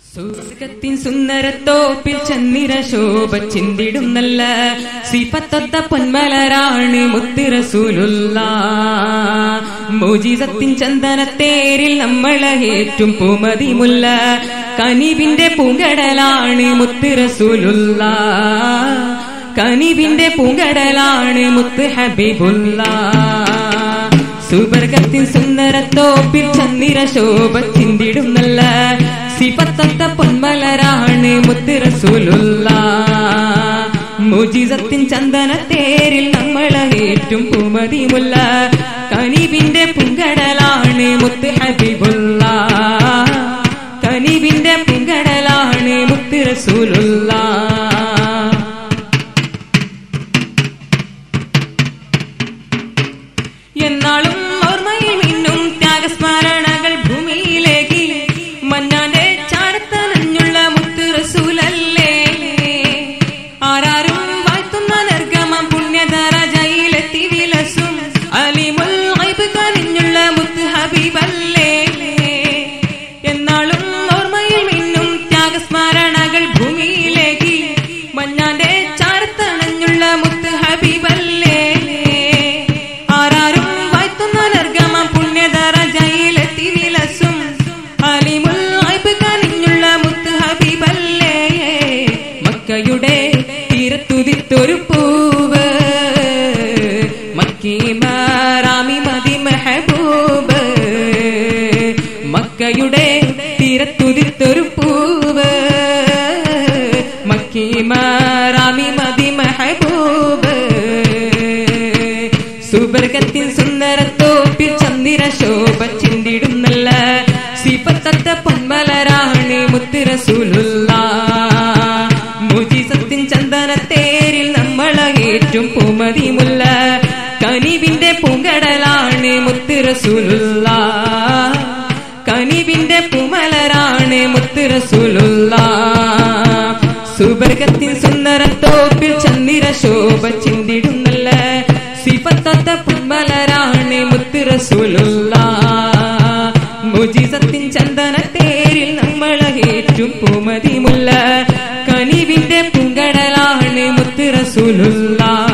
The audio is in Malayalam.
സ്വർഗത്തിൻ സുന്ദരത്തോപ്പിൽ ചന്ദ്ര ശോഭ ചിന്തിടും നല്ല സിപത്തൊത്ത പൊന്മലരാണ് മുത്തിറസൂലുള്ള മോജിസത്തിൻ ചന്ദനത്തേരിൽ നമ്മളെ ഏറ്റും പൂമതിമുല്ല കനിവിന്റെ പൂങ്കടലാണ് മുത്തിറസൂലുള്ള കനിവിന്റെ പൂങ്കടലാണ് മുത്ത് ഹബീബുള്ള സുവർഗത്തിൻ സുന്ദരത്തോപ്പിൽ ചന്ദ്ര ശോഭ ചിന്തിടും നല്ല സിപത്തൊത്ത പൊന്മലരാണ് മുത്തിറസൂലുള്ള മുജിസത്തിൻ ചന്ദനത്തേരിൽ നമ്മളെ ഏറ്റും പൂമതിമുല്ല കനിവിന്റെ പൂങ്കടലാണ് മുത്ത് ഹബീബുള്ള കനിവിന്റെ പൂങ്കടലാണ് മുത്തിറസൂലുള്ള എന്നാളും ഓർമ്മയിൽ മിന്നും ത്യാഗസ്മരണകൾ ഭൂമിയിലേക്ക് മഞ്ഞാന്റെ ചാരത്തനഞ്ഞുള്ള മുത്ത് റസൂലല്ലേ ആരാരും വാഴ്ത്തുന്ന നിർഗമം പുണ്യധര ജയിലെത്തി വിലസും അലിമുൽ ഗൈബ് കനിഞ്ഞുള്ള മുത്ത് ഹബീബല്ലേ എന്നാളും ഓർമ്മയിൽ മിന്നും ത്യാഗസ്മരണകൾ ഭൂമിയിലേക്ക് മഞ്ഞാന്റെ ചാരത്തണഞ്ഞുള്ള മുത്ത് ഹബീബല്ലേ ആരാരും വാഴ്ത്തുന്ന നിർഗമം പുണ്യധര ജയിലെത്തി വിലസും അലിമുൽ ഗൈബ് കനിഞ്ഞുള്ള മുത്ത് ഹബീബല്ലേ മക്കയുടെ തീരത്തുതിത്തൊരു പൂവ് മക്കി മാറാമി മതി മെഹബൂബ് മക്കയുടെ തീരത്തുതിത്തൊരു പൂവ് മക്കി മാറാമി മതി മെഹബൂബ് സുബർഗത്തിൻ സുന്ദരത്തോപ്പിൽ ചന്ദ്ര ശോഭ ചിന്തിടും നല്ല സിപത്തത്ത പൊന്മലരാണ് മുത്തിറസൂലുള്ള മുജിസത്തിൻ ചന്ദനത്തേരിൽ നമ്മളെ ഏറ്റും പൂമതിമുല്ല കനിവിന്റെ പൂങ്കടലാണ് മുത്തിറസൂലുള്ള കനിവിന്റെ പൂമലരാണ് മുത്തിറസൂലുള്ള സുബർഗത്തിൻ സുന്ദരത്തോപ്പിൽ ചന്ദ്ര ശോഭ ചിന്തിടും നല്ല സിപത്തത്ത പുന്മലരാണ് മുത്തിറസൂലുള്ള മുജിസത്തിൻ ചന്ദനത്തേരിൽ നമ്മളെ ഏറ്റും പൂമതിമുല്ല കനിവിന്റെ പൂങ്കടലാണ് മുത്തിറസൂലുള്ള